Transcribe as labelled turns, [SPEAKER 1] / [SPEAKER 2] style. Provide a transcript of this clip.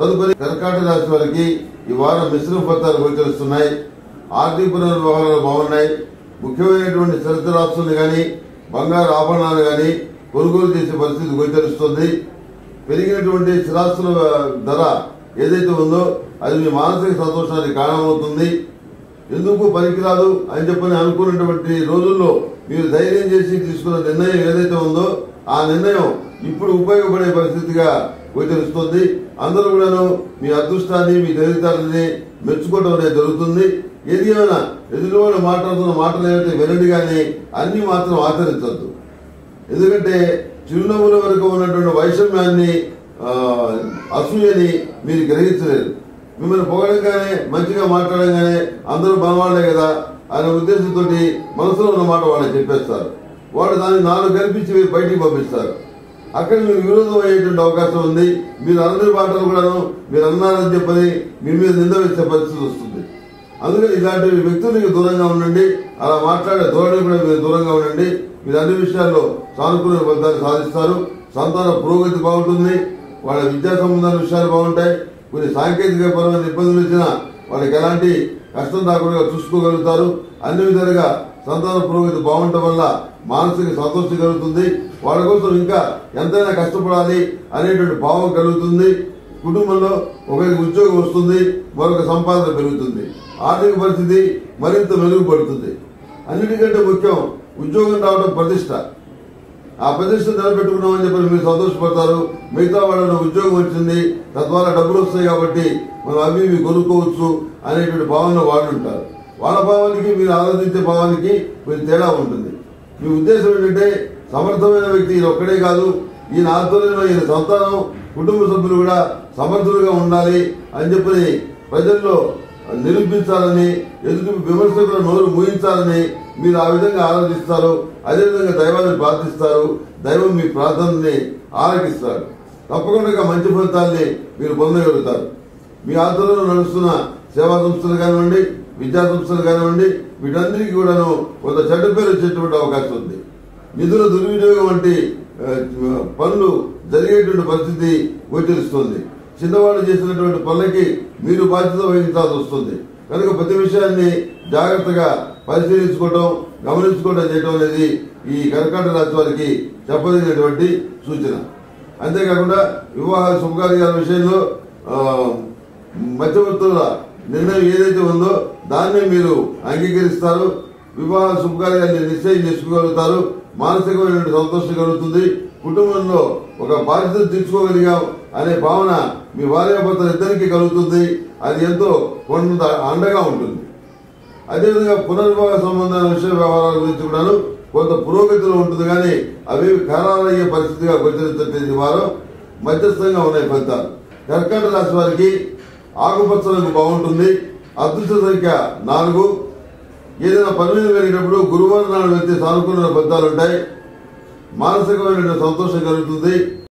[SPEAKER 1] తదుపరి కర్కాటక రాశి వారికి ఈ వారం మిశ్రమ ఫలితాలు గోచరిస్తున్నాయి ఆర్థిక పరమైన వ్యవహారాలు బాగున్నాయి ముఖ్యమైనటువంటి స్థిరరాస్తులు గాని బంగారు ఆభరణాలు గాని కొనుగోలు చేసే పరిస్థితి గోచరిస్తుంది పెరిగినటువంటి స్థిరాస్తుల ధర ఏదైతే ఉందో అది మీ మానసిక సంతోషానికి కారణమవుతుంది ఎందుకు పనికిరాదు అని చెప్పని అనుకున్నటువంటి రోజుల్లో మీరు ధైర్యం చేసి తీసుకున్న నిర్ణయం ఏదైతే ఉందో ఆ నిర్ణయం ఇప్పుడు ఉపయోగపడే పరిస్థితిగా గోచరిస్తుంది అందరూ కూడాను మీ అదృష్టాన్ని మీ తెలివితేటల్ని మెచ్చుకోవడం అనేది జరుగుతుంది ఏది ఏమైనా ఎదుటివాళ్ళు మాట్లాడుతున్న మాటలు ఏవైతే వినండి కానీ అన్ని మాత్రం ఆచరించద్దు ఎందుకంటే చిరునవ్వుల వరకు ఉన్నటువంటి వైషమ్యాన్ని ఆ, అసూయని మీరు గ్రహించలేరు మిమ్మల్ని పొగడంగానే మంచిగా మాట్లాడంగానే అందరూ మనవాళ్లే కదా అనే ఉద్దేశంతో మనసులో ఉన్న మాట వాళ్ళకి చెప్పేస్తారు వాడు దాన్ని నాలుగు కల్పించి మీరు బయటికి పంపిస్తారు అక్కడ మీకు విరోధం అయ్యేటువంటి అవకాశం ఉంది మీరు అందరి మాటలు కూడాను మీరు అన్నారని చెప్పని మీ మీద నింద వేసే పరిస్థితి వస్తుంది అందుకని ఇలాంటి వ్యక్తులకి దూరంగా ఉండండి అలా మాట్లాడే ధోరణి కూడా మీరు దూరంగా ఉండండి మీరు అన్ని విషయాల్లో సానుకూల ఫలితాలు సాధిస్తారు సంతాన పురోగతి బాగుంటుంది వాళ్ళ విద్యా సంబంధాల విషయాలు బాగుంటాయి కొన్ని సాంకేతిక పరమైన ఇబ్బందులు వచ్చినా వాళ్ళకి ఎలాంటి కష్టం రాకుండా చూసుకోగలుగుతారు అన్ని విధాలుగా సంతాన పురోగతి బాగుండటం వల్ల మానసిక సంతోషం కలుగుతుంది వాళ్ళ కోసం ఇంకా ఎంతైనా కష్టపడాలి అనేటువంటి భావం కలుగుతుంది కుటుంబంలో ఒకరికి ఉద్యోగం వస్తుంది మరొక సంపాదన పెరుగుతుంది ఆర్థిక పరిస్థితి మరింత మెరుగుపడుతుంది అన్నిటికంటే ముఖ్యం ఉద్యోగం రావడం ప్రతిష్ట ఆ ప్రతిష్ట నిలబెట్టుకున్నామని చెప్పి మీరు సంతోషపడతారు మిగతా వాళ్ళని ఉద్యోగం వచ్చింది తద్వారా డబ్బులు వస్తాయి కాబట్టి మనం అవి ఇవి కొనుక్కోవచ్చు అనేటువంటి భావన వాళ్ళు ఉంటారు వాళ్ళ భావానికి మీరు ఆలోచించే భావానికి మీరు తేడా ఉంటుంది మీ ఉద్దేశం ఏంటంటే సమర్థమైన వ్యక్తి ఈయన ఒక్కడే కాదు ఈయన ఆధ్వర్యంలో ఈయన సంతానం కుటుంబ సభ్యులు కూడా సమర్థులుగా ఉండాలి అని చెప్పి ప్రజల్లో నిరూపించాలని ఎదుటి విమర్శకుల నోరు మూయించాలని మీరు ఆ విధంగా ఆలోచిస్తారు అదేవిధంగా దైవాన్ని ప్రార్థిస్తారు దైవం మీ ప్రార్థనని ఆలకిస్తారు తప్పకుండా మంచి ఫలితాల్ని మీరు పొందగలుగుతారు మీ ఆధ్వర్యంలో నడుస్తున్న సేవా సంస్థలు కానివ్వండి విద్యా సంస్థలు కానివ్వండి వీటన్నిటికీ కూడాను కొంత చెడ్డ పేరు వచ్చేటువంటి అవకాశం ఉంది నిధుల దుర్వినియోగం వంటి ఆ, పనులు జరిగేటువంటి పరిస్థితి గోచరిస్తుంది చిన్నవాళ్ళు చేసినటువంటి పనులకి మీరు బాధ్యత వహించాల్సి వస్తుంది కనుక ప్రతి విషయాన్ని జాగ్రత్తగా పరిశీలించుకోవడం గమనించుకోవడం చేయడం అనేది ఈ కర్కాటక రాశి వారికి చెప్పదగినటువంటి సూచన అంతేకాకుండా వివాహ శుభకార్యాల విషయంలో ఆ, మధ్యవర్తుల నిర్ణయం ఏదైతే ఉందో దాన్ని మీరు అంగీకరిస్తారు వివాహ శుభకార్యాన్ని నిశ్చయం చేసుకోగలుగుతారు మానసికమైన సంతోషం కలుగుతుంది కుటుంబంలో ఒక బాధ్యత తీర్చుకోగలిగాం అనే భావన మీ భార్యాభర్తలు ఇద్దరికి కలుగుతుంది అది ఎంతో కొంత అండగా ఉంటుంది అదేవిధంగా పునర్వివాహ సంబంధాల విషయ వ్యవహారాల గురించి కూడాను కొంత పురోగతిలో ఉంటుంది కానీ అవి ఖరారయ్యే పరిస్థితిగా గోచరించే వారం మధ్యస్థంగా ఉన్నాయి ఫలితాలు కర్కాటక రాశి వారికి ఆకుపచ్చ రంగు బాగుంటుంది అదృష్ట సంఖ్య నాలుగు ఏదైనా పని మీద వెళ్ళినప్పుడు గురువారం నాడు వెళ్తే సానుకూల ఫలితాలు ఉంటాయి మానసికమైన సంతోషం కలుగుతుంది